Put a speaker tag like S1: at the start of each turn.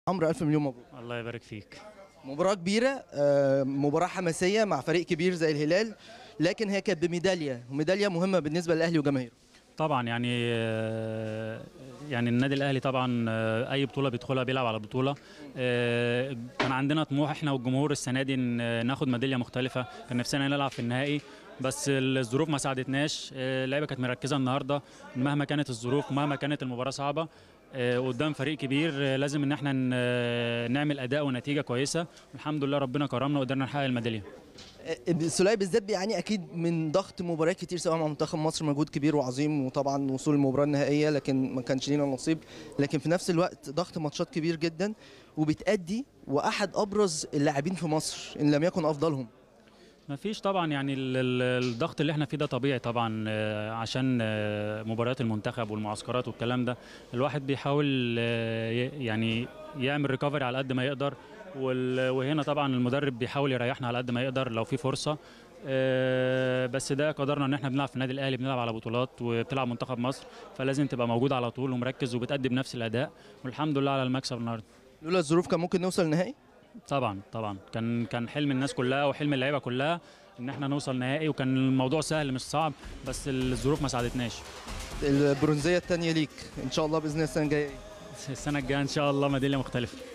S1: عمرو الف مليون مبروك
S2: الله يبارك فيك
S1: مباراه كبيره آه، مباراه حماسيه مع فريق كبير زي الهلال لكن هي كانت بميداليه وميداليه مهمه بالنسبه للاهلي وجماهيره
S2: طبعا يعني آه، يعني النادي الاهلي طبعا آه، اي بطوله بيدخلها بيلعب على بطوله آه، كان عندنا طموح احنا والجمهور السنه دي إن ناخد ميداليه مختلفه كان نفسنا نلعب في النهائي بس الظروف ما ساعدتناش آه، اللعيبه كانت مركزه النهارده مهما كانت الظروف مهما كانت المباراه صعبه آه، قدام فريق كبير آه، لازم ان احنا ن- نعمل اداء ونتيجه كويسه والحمد لله ربنا كرمنا وقدرنا نحقق الميداليه
S1: آه، السوليه بالذات بيعاني اكيد من ضغط مباريات كتير سواء مع منتخب مصر مجهود كبير وعظيم وطبعا وصول المباراه النهائيه لكن ما كانش لينا نصيب لكن في نفس الوقت ضغط ماتشات كبير جدا وبتأدي واحد ابرز اللاعبين في مصر ان لم يكن افضلهم
S2: ما فيش طبعا يعني ال- ال- الضغط اللي احنا فيه ده طبيعي طبعا آه، عشان آه، مباريات المنتخب والمعسكرات والكلام ده الواحد بيحاول آه، ي- يعني يعمل ريكفري على قد ما يقدر وال- وهنا طبعا المدرب بيحاول يريحنا على قد ما يقدر لو في فرصه آه، بس ده قدرنا ان احنا بنلعب في النادي الاهلي بنلعب على بطولات وبتلعب منتخب مصر فلازم تبقى موجود على طول ومركز وبتأدي بنفس الاداء والحمد لله على المكسب النهارده
S1: لولا الظروف كان ممكن نوصل النهائي
S2: طبعا طبعا كان كان حلم الناس كلها وحلم اللعيبه كلها ان احنا نوصل نهائي وكان الموضوع سهل مش صعب بس الظروف ما ساعدتناش
S1: البرونزيه الثانيه ليك ان شاء الله باذن الله السنه الجايه
S2: السنه الجايه ان شاء الله ميداليه مختلفه